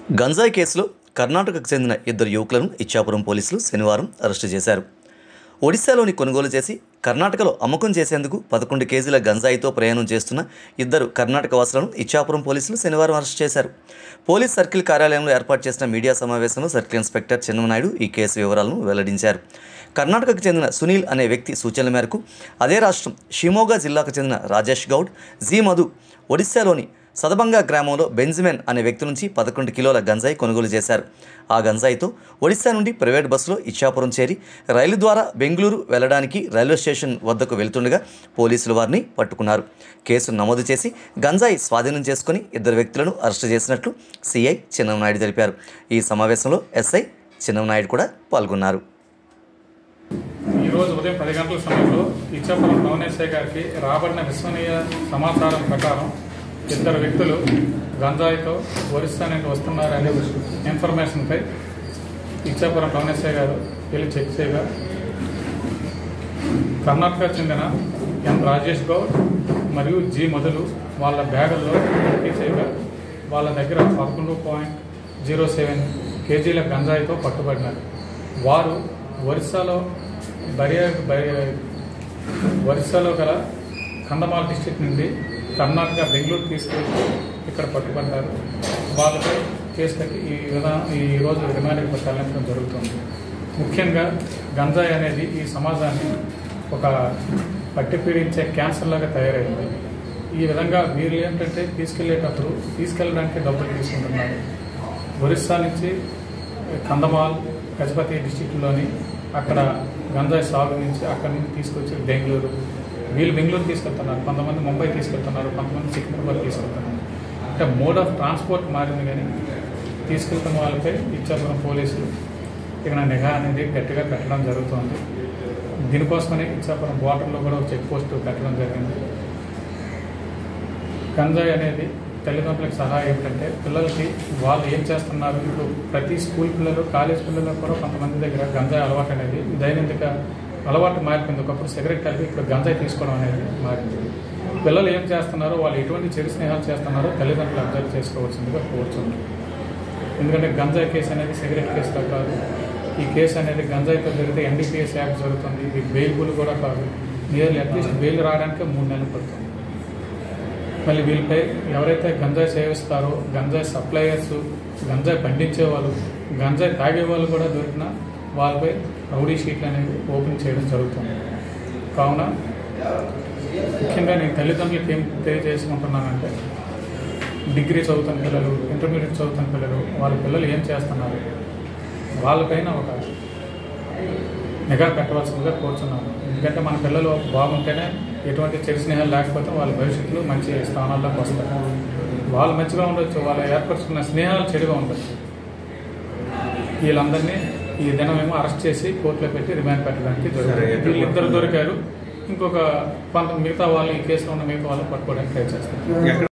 గంజాయి కేసులో కర్ణాటకకు చెందిన ఇద్దరు యువకులను ఇచ్చాపురం పోలీసులు శనివారం అరెస్టు చేశారు ఒడిశాలోని కొనుగోలు చేసి కర్ణాటకలో అమ్మకం చేసేందుకు పదకొండు కేజీల గంజాయితో ప్రయాణం చేస్తున్న ఇద్దరు కర్ణాటక వాసులను ఇచ్చాపురం పోలీసులు శనివారం అరెస్ట్ చేశారు పోలీస్ సర్కిల్ కార్యాలయంలో ఏర్పాటు చేసిన మీడియా సమావేశంలో సర్కిల్ ఇన్స్పెక్టర్ చిన్నమనాయుడు ఈ కేసు వివరాలను వెల్లడించారు కర్ణాటకకు చెందిన సునీల్ అనే వ్యక్తి సూచనల మేరకు అదే రాష్ట్రం షిమోగా జిల్లాకు చెందిన రాజేష్ గౌడ్ జీ మధు ఒడిశాలోని సదబంగా గ్రామంలో బెంజమిన్ అనే వ్యక్తి నుంచి పదకొండు కిలోల గంజాయి కొనుగోలు చేశారు ఆ గంజాయితో ఒడిశా నుండి ప్రైవేట్ బస్సులో ఇచ్చాపురం చేరి రైలు ద్వారా బెంగళూరు వెళ్లడానికి రైల్వే స్టేషన్ వద్దకు వెళ్తుండగా పోలీసులు వారిని పట్టుకున్నారు కేసు నమోదు చేసి గంజాయి స్వాధీనం చేసుకుని ఇద్దరు వ్యక్తులను అరెస్టు చేసినట్లు సిఐ చిన్ననాయుడు తెలిపారు ఈ సమావేశంలో ఎస్ఐ చిన్ననాయుడు కూడా పాల్గొన్నారు ఈ రోజు ఉదయం పది గంటల సమయంలో ఇచ్చాపురం టౌన్ ఎస్ఐ గారికి రాబడిన విశ్వనీయ సమాచారం ప్రకారం ఇద్దరు వ్యక్తులు గంజాయితో ఒరిస్సా నుండి వస్తున్నారనే ఇన్ఫర్మేషన్పై ఇచ్చాపురం టౌన్ ఎస్ఐ గారు వెళ్ళి చెక్ చేయగా కర్ణాటక చెందిన ఎన్ రాజేష్ గౌడ్ మరియు జి మధులు వాళ్ళ బ్యాగుల్లో తనిఖీ చేయగా వాళ్ళ దగ్గర పదకొండు పాయింట్ జీరో సెవెన్ కేజీల గంజాయితో పట్టుబడినారు వారు ఒరిస్సాలో బరియా బరి- ఒరిస్సాలో గల కందమాల్ డిస్టిక్ నుండి కర్ణాటక బెంగళూరు తీసుకెళ్ళి ఇక్కడ పట్టుబడ్డారు వాళ్ళపై కేసు కట్టి ఈ విధానం ఈ రోజు రిమాండ్కి తరలించడం జరుగుతుంది ముఖ్యంగా గంజాయి అనేది ఈ సమాజాన్ని ఒక పట్టి పీడించే క్యాన్సర్ లాగా తయారైంది ఈ విధంగా వీళ్ళు ఏంటంటే తీసుకెళ్లేటప్పుడు తీసుకెళ్ళడానికి డబ్బులు తీసుకుంటున్నారు ఒరిస్సా నుంచి కందమాల్ గజపతి డిస్టిక్లోని అక్కడ గంజాయి సాగు నుంచి అక్కడి నుంచి తీసుకొచ్చి బెంగళూరు వీళ్ళు బెంగళూరు తీసుకెళ్తున్నారు కొంతమంది ముంబై తీసుకెళ్తున్నారు కొంతమంది సికింద్రాబాద్ తీసుకెళ్తున్నారు అంటే మోడ్ ఆఫ్ ట్రాన్స్పోర్ట్ మారింది కానీ తీసుకెళ్తున్న వాళ్ళపై ఇచ్చాపురం పోలీసులు ఇక్కడ నిఘా అనేది గట్టిగా పెట్టడం జరుగుతుంది దీనికోసమని ఇచ్చాపురం బార్డర్లో కూడా ఒక చెక్ పోస్ట్ పెట్టడం జరిగింది గంజాయి అనేది తల్లిదండ్రులకు సహాయం ఏంటంటే పిల్లలకి వాళ్ళు ఏం చేస్తున్నారు ఇప్పుడు ప్రతి స్కూల్ పిల్లలు కాలేజ్ పిల్లలు కూడా కొంతమంది దగ్గర గంజాయి అలవాటు అనేది దైనందిక అలవాటు మారిపోయింది ఒకప్పుడు సిగరెట్ కలిపి ఇప్పుడు గంజాయి తీసుకోవడం అనేది మారింది పిల్లలు ఏం చేస్తున్నారో వాళ్ళు ఎటువంటి చెడు స్నేహాలు చేస్తున్నారో తల్లిదండ్రులు అబ్జర్వ్ చేసుకోవాల్సిందిగా కోరుతుంది ఎందుకంటే గంజాయి కేసు అనేది సిగరెట్ కేసులో కాదు ఈ కేసు అనేది గంజాయితో జరిగితే ఎన్డీపీఎస్ యాక్ట్ జరుగుతుంది ఇది బెయిల్బుల్ కూడా కాదు నియర్లీ అట్లీస్ట్ బెయిల్ రావడానికే మూడు నెలలు పడుతుంది మళ్ళీ వీళ్ళపై ఎవరైతే గంజాయి సేవిస్తారో గంజాయి సప్లయర్స్ గంజాయి పండించే వాళ్ళు గంజాయి తాగే వాళ్ళు కూడా దొరికిన వాళ్ళపై రౌడీ షీట్లు అనేవి ఓపెన్ చేయడం జరుగుతుంది కావున ముఖ్యంగా నేను తల్లిదండ్రులకు ఏం తెలియజేసుకుంటున్నానంటే డిగ్రీ చదువుతున్న పిల్లలు ఇంటర్మీడియట్ చదువుతున్న పిల్లలు వాళ్ళ పిల్లలు ఏం చేస్తున్నారు వాళ్ళపైన ఒక నిఘా పెట్టవలసిందిగా కోరుచున్నాను ఎందుకంటే మన పిల్లలు బాగుంటేనే ఎటువంటి చెడు స్నేహాలు లేకపోతే వాళ్ళ భవిష్యత్తులో మంచి స్థానాల్లోకి వస్తారు వాళ్ళు మంచిగా ఉండొచ్చు వాళ్ళు ఏర్పరచుకున్న స్నేహాలు చెడుగా ఉండొచ్చు వీళ్ళందరినీ ఈ దినం ఏమో అరెస్ట్ చేసి కోర్టులో పెట్టి రిమాండ్ పెట్టడానికి జరుగుతుంది వీళ్ళిద్దరు దొరికారు ఇంకొక కొంత మిగతా వాళ్ళు ఈ కేసులో ఉన్న మిగతా వాళ్ళు పట్టుకోవడానికి ట్రై చేస్తారు